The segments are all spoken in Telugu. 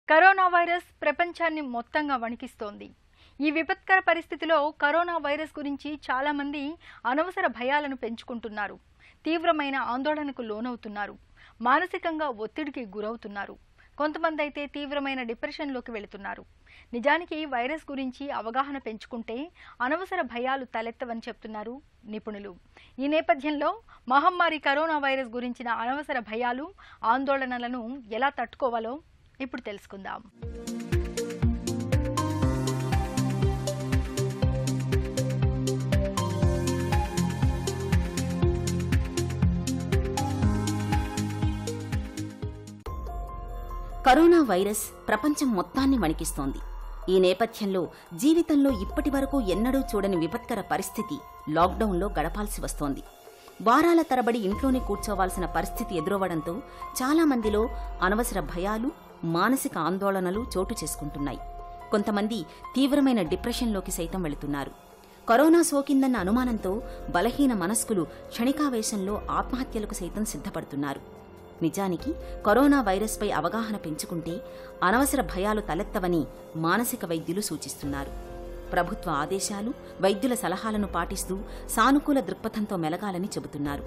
కరోనా వైరస్ ప్రపంచాన్ని మొత్తంగా వణికిస్తోంది ఈ విపత్కర పరిస్థితిలో కరోనా వైరస్ గురించి చాలా మంది అనవసర భయాలను పెంచుకుంటున్నారు తీవ్రమైన ఆందోళనకు లోనవుతున్నారు మానసికంగా ఒత్తిడికి గురవుతున్నారు కొంతమంది అయితే తీవ్రమైన డిప్రెషన్లోకి వెళుతున్నారు నిజానికి వైరస్ గురించి అవగాహన పెంచుకుంటే అనవసర భయాలు తలెత్తవని చెప్తున్నారు నిపుణులు ఈ నేపథ్యంలో మహమ్మారి కరోనా వైరస్ గురించిన అనవసర భయాలు ఆందోళనలను ఎలా తట్టుకోవాలో ఇప్పుడు తెలుసుకుందాం కరోనా వైరస్ ప్రపంచం మొత్తాన్ని వణికిస్తోంది ఈ నేపథ్యంలో జీవితంలో ఇప్పటి వరకు ఎన్నడూ చూడని విపత్కర పరిస్థితి లాక్డౌన్లో గడపాల్సి వస్తోంది వారాల తరబడి ఇంట్లోనే కూర్చోవాల్సిన పరిస్థితి ఎదురవ్వడంతో చాలా మందిలో అనవసర భయాలు మానసిక ఆందోళనలు చోటు చేసుకుంటున్నాయి కొంతమంది తీవ్రమైన డిప్రెషన్లోకి సైతం వెళుతున్నారు కరోనా సోకిందన్న అనుమానంతో బలహీన మనస్కులు క్షణికావేశంలో ఆత్మహత్యలకు సైతం సిద్ధపడుతున్నారు నిజానికి కరోనా వైరస్పై అవగాహన పెంచుకుంటే అనవసర భయాలు తలెత్తవని మానసిక వైద్యులు సూచిస్తున్నారు ప్రభుత్వ ఆదేశాలు వైద్యుల సలహాలను పాటిస్తూ సానుకూల దృక్పథంతో మెలగాలని చెబుతున్నారు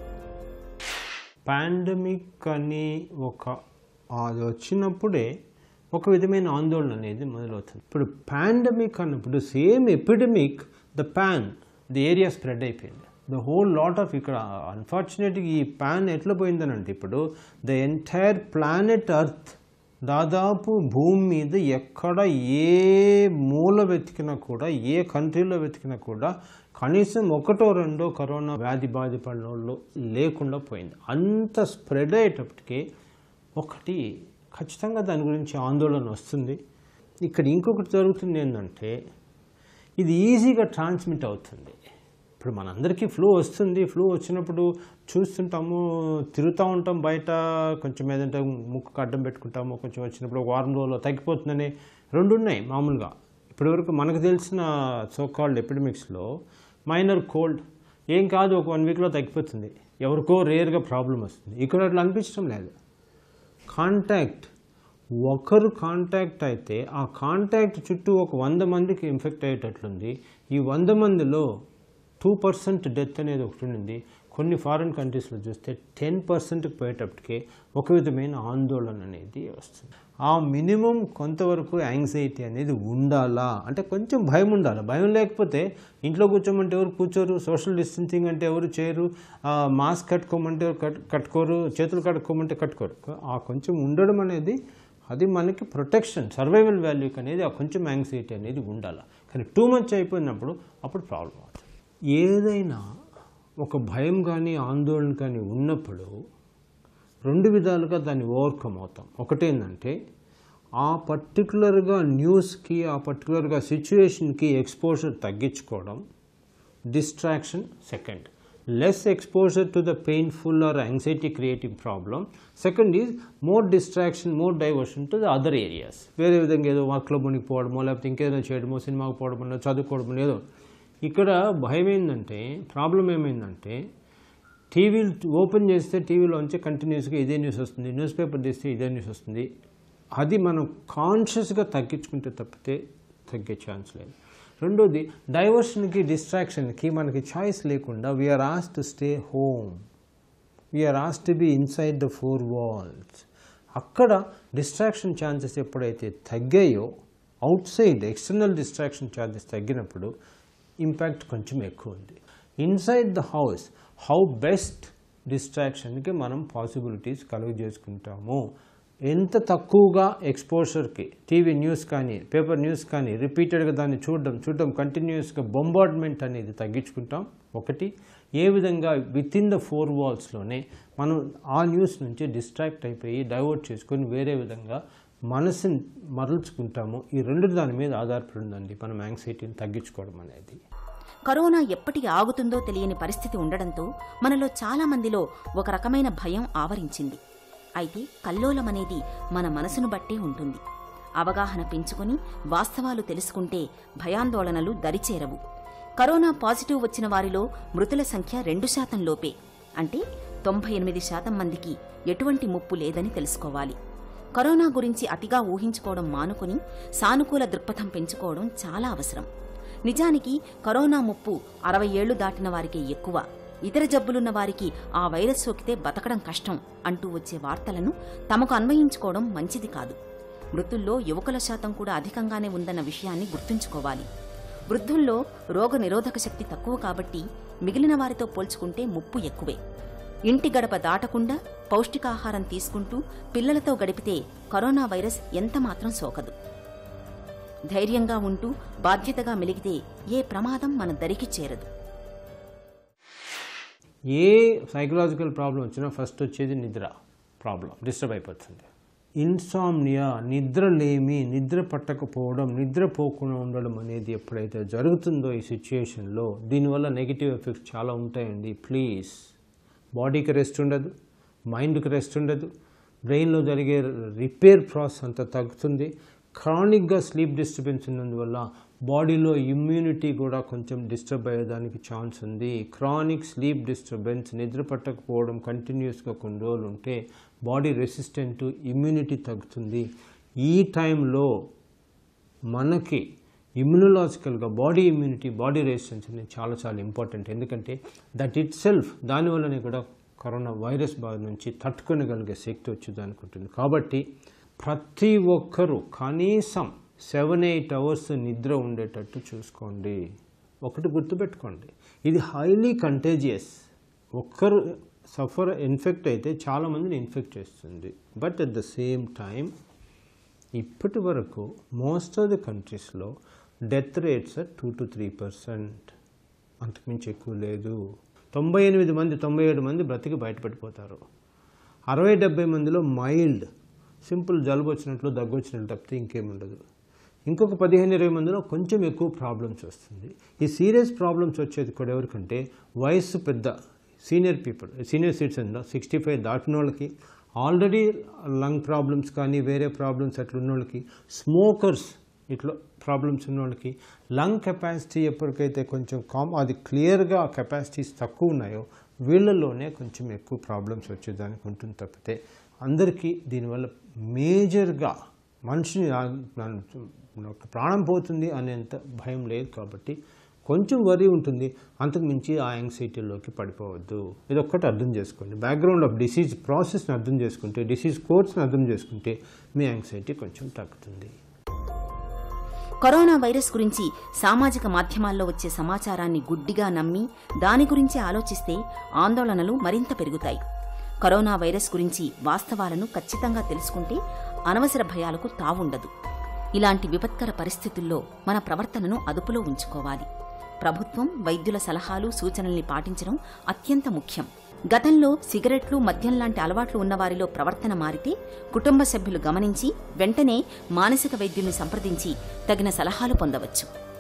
పాండమిక్ అని ఒక అది వచ్చినప్పుడే ఒక విధమైన ఆందోళన అనేది మొదలవుతుంది ఇప్పుడు పాండమిక్ అన్నప్పుడు same epidemic the pan the area spread అయిపోయింది ద హోల్ లాట్ ఆఫ్ ఇక్కడ అన్ఫార్చునేట్గా ఈ పాన్ ఎట్లా పోయిందనంటే ఇప్పుడు ద ఎంటైర్ ప్లానెట్ అర్త్ దాదాపు భూమి మీద ఎక్కడ ఏ మూల వెతికినా కూడా ఏ కంట్రీలో వెతికినా కూడా కనీసం ఒకటో రెండో కరోనా వ్యాధి బాధిపడిన వాళ్ళు లేకుండా పోయింది అంత స్ప్రెడ్ అయ్యేటప్పటికి ఒకటి ఖచ్చితంగా దాని గురించి ఆందోళన వస్తుంది ఇక్కడ ఇంకొకటి జరుగుతుంది ఏంటంటే ఇది ఈజీగా ట్రాన్స్మిట్ అవుతుంది ఇప్పుడు మనందరికీ ఫ్లూ వస్తుంది ఫ్లూ వచ్చినప్పుడు చూస్తుంటాము తిరుగుతూ ఉంటాం బయట కొంచెం ఏదంటే ముక్కు అడ్డం పెట్టుకుంటాము కొంచెం వచ్చినప్పుడు ఒక వారం రోజుల్లో తగ్గిపోతుందని రెండు ఉన్నాయి మామూలుగా ఇప్పటివరకు మనకు తెలిసిన సో కాల్డ్ ఎపిడమిక్స్లో మైనర్ కోల్డ్ ఏం కాదు ఒక వన్ వీక్లో తగ్గిపోతుంది ఎవరికో రేర్గా ప్రాబ్లం వస్తుంది ఇక్కడ అట్లా అనిపించడం లేదు కాంటాక్ట్ ఒకరు కాంటాక్ట్ అయితే ఆ కాంటాక్ట్ చుట్టూ ఒక వంద మందికి ఇన్ఫెక్ట్ అయ్యేటట్లుంది ఈ వంద మందిలో టూ పర్సెంట్ డెత్ అనేది ఒకటి ఉంది కొన్ని ఫారిన్ కంట్రీస్లో చూస్తే టెన్ పర్సెంట్కి పోయేటప్పటికే ఒక విధమైన ఆందోళన అనేది వస్తుంది ఆ మినిమం కొంతవరకు యాంగ్జైటీ అనేది ఉండాలా అంటే కొంచెం భయం ఉండాలి భయం లేకపోతే ఇంట్లో కూర్చోమంటే ఎవరు కూర్చోరు సోషల్ డిస్టెన్సింగ్ అంటే ఎవరు చేయరు మాస్క్ కట్టుకోమంటే ఎవరు కట్ కట్టుకోరు చేతులు కట్టుకోమంటే కట్టుకోరు ఆ కొంచెం ఉండడం అనేది అది మనకి ప్రొటెక్షన్ సర్వైవల్ వాల్యూకి అనేది ఆ కొంచెం యాంగ్జైటీ అనేది ఉండాలి కానీ టూ మచ్ అయిపోయినప్పుడు అప్పుడు ప్రాబ్లం అవుతుంది ఏదైనా ఒక భయం కానీ ఆందోళన కానీ ఉన్నప్పుడు రెండు విధాలుగా దాన్ని ఓవర్కమ్ అవుతాం ఒకటేంటంటే ఆ పర్టికులర్గా న్యూస్కి ఆ పర్టికులర్గా సిచ్యువేషన్కి ఎక్స్పోజర్ తగ్గించుకోవడం distraction second less exposure to the painful or anxiety creating problem second is more distraction more diversion to the other areas వేరే విధంగా ఏదో వర్క్లో మునిగిపోవడమో లేకపోతే ఇంకేదో చేయడమో సినిమాకి పోవడమో చదువుకోవడమో ఏదో ఇక్కడ భయం ఏంటంటే ప్రాబ్లం ఏమైందంటే టీవీలు ఓపెన్ చేస్తే టీవీలోంచి కంటిన్యూస్గా ఇదే న్యూస్ వస్తుంది న్యూస్ పేపర్ తీస్తే ఇదే న్యూస్ వస్తుంది అది మనం కాన్షియస్గా తగ్గించుకుంటే తప్పితే తగ్గే ఛాన్స్ లేదు రెండోది డైవర్షన్కి డిస్ట్రాక్షన్కి మనకి చాయిస్ లేకుండా we're ask to stay home we're ask to be inside the four walls అక్కడ డిస్ట్రాక్షన్ ఛాన్సెస్ ఎప్పుడైతే తగ్గాయో outside external distraction chances తగ్గినప్పుడు ఇంపాక్ట్ కొంచెం ఎక్కువ ఉంది inside the house how best డిస్ట్రాక్షన్కి మనం పాసిబిలిటీస్ కలుగజేసుకుంటాము ఎంత తక్కువగా ఎక్స్పోజర్కి టీవీ న్యూస్ కానీ పేపర్ న్యూస్ కానీ రిపీటెడ్గా దాన్ని చూడడం చూడడం కంటిన్యూస్గా బొంబార్డ్మెంట్ అనేది తగ్గించుకుంటాం ఒకటి ఏ విధంగా విత్ ఇన్ ద ఫోర్ వాల్స్లోనే మనం ఆ న్యూస్ నుంచి డిస్ట్రాక్ట్ అయిపోయి డైవర్ట్ చేసుకొని వేరే విధంగా మనసుని మరల్చుకుంటాము ఈ రెండు దాని మీద ఆధారపడి ఉందండి మనం యాంగ్జైటీని తగ్గించుకోవడం అనేది కరోనా ఎప్పటికి ఆగుతుందో తెలియని పరిస్థితి ఉండడంతో మనలో చాలా మందిలో ఒక రకమైన భయం ఆవరించింది అయితే కల్లోలమనేది మన మనసును బట్టే ఉంటుంది అవగాహన పెంచుకుని వాస్తవాలు తెలుసుకుంటే భయాందోళనలు దరిచేరవు కరోనా పాజిటివ్ వచ్చిన వారిలో మృతుల సంఖ్య రెండు శాతం లోపే అంటే తొంభై ఎనిమిది శాతం మందికి ఎటువంటి ముప్పు లేదని తెలుసుకోవాలి కరోనా గురించి అతిగా ఊహించుకోవడం మానుకుని సానుకూల దృక్పథం పెంచుకోవడం చాలా అవసరం నిజానికి కరోనా ముప్పు అరవై ఏళ్లు దాటిన వారికే ఎక్కువ ఇతర జబ్బులున్న వారికి ఆ వైరస్ సోకితే బతకడం కష్టం అంటూ వచ్చే వార్తలను తమకు అన్వయించుకోవడం మంచిది కాదు మృతుల్లో యువకుల శాతం కూడా అధికంగానే ఉందన్న విషయాన్ని గుర్తుంచుకోవాలి వృద్ధుల్లో రోగ నిరోధక శక్తి తక్కువ కాబట్టి మిగిలిన వారితో పోల్చుకుంటే ముప్పు ఎక్కువే ఇంటి గడప దాటకుండా పౌష్టికాహారం తీసుకుంటూ పిల్లలతో గడిపితే కరోనా వైరస్ ఎంతమాత్రం సోకదు ధైర్యంగా ఉంటూ బాధ్యతగా మెలిగితే ఏ ప్రమాదం మన దరికి చేరదు ఏ సైకలాజికల్ ప్రాబ్లం వచ్చినా ఫస్ట్ వచ్చేది నిద్ర ప్రాబ్లం డిస్టర్బ్ అయిపోతుంది ఇన్సామ్నియా నిద్రలేమి నిద్ర పట్టకపోవడం నిద్రపోకుండా ఉండడం అనేది ఎప్పుడైతే జరుగుతుందో ఈ సిచ్యుయేషన్లో దీనివల్ల నెగిటివ్ ఎఫెక్ట్స్ చాలా ఉంటాయండి ప్లీజ్ బాడీకి రెస్ట్ ఉండదు మైండ్కి రెస్ట్ ఉండదు బ్రెయిన్లో జరిగే రిపేర్ ప్రాసెస్ అంతా తగ్గుతుంది క్రానిక్గా స్లీప్ డిస్టర్బెన్స్ ఉన్నందువల్ల బాడీలో ఇమ్యూనిటీ కూడా కొంచెం డిస్టర్బ్ అయ్యేదానికి ఛాన్స్ ఉంది క్రానిక్ స్లీప్ డిస్టర్బెన్స్ నిద్ర పట్టకపోవడం కంటిన్యూస్గా కొన్ని రోజులు ఉంటే బాడీ రెసిస్టెంట్ ఇమ్యూనిటీ తగ్గుతుంది ఈ టైంలో మనకి ఇమ్యునలాజికల్గా బాడీ ఇమ్యూనిటీ బాడీ రెసిస్టెన్స్ అనేది చాలా చాలా ఇంపార్టెంట్ ఎందుకంటే దట్ ఇట్ సెల్ఫ్ దానివల్లనే కూడా కరోనా వైరస్ బారి నుంచి తట్టుకొనగలిగే శక్తి వచ్చేది అనుకుంటుంది కాబట్టి ప్రతి ఒక్కరూ కనీసం సెవెన్ ఎయిట్ అవర్స్ నిద్ర ఉండేటట్టు చూసుకోండి ఒకటి గుర్తుపెట్టుకోండి ఇది హైలీ కంటేజియస్ ఒక్కరు సఫర్ ఇన్ఫెక్ట్ అయితే చాలామందిని ఇన్ఫెక్ట్ చేస్తుంది but at the same time ఇప్పటి వరకు మోస్ట్ ఆఫ్ ది కంట్రీస్లో death rates two to three percent అంతకుమించి ఎక్కువ లేదు తొంభై ఎనిమిది మంది తొంభై ఏడు మంది బ్రతికి బయటపడిపోతారు అరవై డెబ్బై మందిలో మైల్డ్ సింపుల్ జలుబు వచ్చినట్లు దగ్గు వచ్చినట్లు తప్పితే ఇంకేముండదు ఇంకొక పదిహేను ఇరవై మందిలో కొంచెం ఎక్కువ ప్రాబ్లమ్స్ వస్తుంది ఈ సీరియస్ ప్రాబ్లమ్స్ వచ్చేది కూడా ఎవరికంటే వయస్సు పెద్ద senior people senior citizen sixty five దాటిన వాళ్ళకి ఆల్రెడీ లంగ్ ప్రాబ్లమ్స్ కానీ వేరే ప్రాబ్లమ్స్ అట్లా ఉన్న వాళ్ళకి స్మోకర్స్ ఇట్లా ప్రాబ్లమ్స్ ఉన్న వాళ్ళకి లంగ్ కెపాసిటీ ఎప్పటికైతే కొంచెం కామ్ అది క్లియర్గా కెపాసిటీస్ తక్కువ ఉన్నాయో వీళ్ళలోనే కొంచెం ఎక్కువ ప్రాబ్లమ్స్ వచ్చేదానికి ఉంటుంది తప్పితే అందరికీ దీనివల్ల మేజర్గా మనిషిని ఆ- నా- ప్రాణం పోతుంది అనేంత భయం లేదు కాబట్టి కొంచెం వరి ఉంటుంది అంతకు మించి ఆ యాంగ్జైటీలోకి పడిపోవద్దు ఇది ఒక్కటి అర్థం చేసుకోండి బ్యాక్గ్రౌండ్ ఆఫ్ డిసీజ్ ప్రాసెస్ని అర్థం చేసుకుంటే డిసీజ్ కోర్స్ని అర్థం చేసుకుంటే మీ యాంగ్జైటీ కొంచెం తగ్గుతుంది కరోనా వైరస్ గురించి సామాజిక మాధ్యమాల్లో వచ్చే సమాచారాన్ని గుడ్డిగా నమ్మి దాని గురించి ఆలోచిస్తే ఆందోళనలు మరింత పెరుగుతాయి కరోనా వైరస్ గురించి వాస్తవాలను ఖచ్చితంగా తెలుసుకుంటే అనవసర భయాలకు తావుండదు ఇలాంటి విపత్కర పరిస్థితుల్లో మన ప్రవర్తనను అదుపులో ఉంచుకోవాలి ప్రభుత్వం వైద్యుల సలహాలు సూచనల్ని పాటించడం అత్యంత ముఖ్యం గతంలో సిగరెట్లు మద్యం లాంటి అలవాట్లు ఉన్నవారిలో ప్రవర్తన మారితే కుటుంబ సభ్యులు గమనించి వెంటనే మానసిక వైద్యుల్ని సంప్రదించి తగిన సలహాలు పొందవచ్చు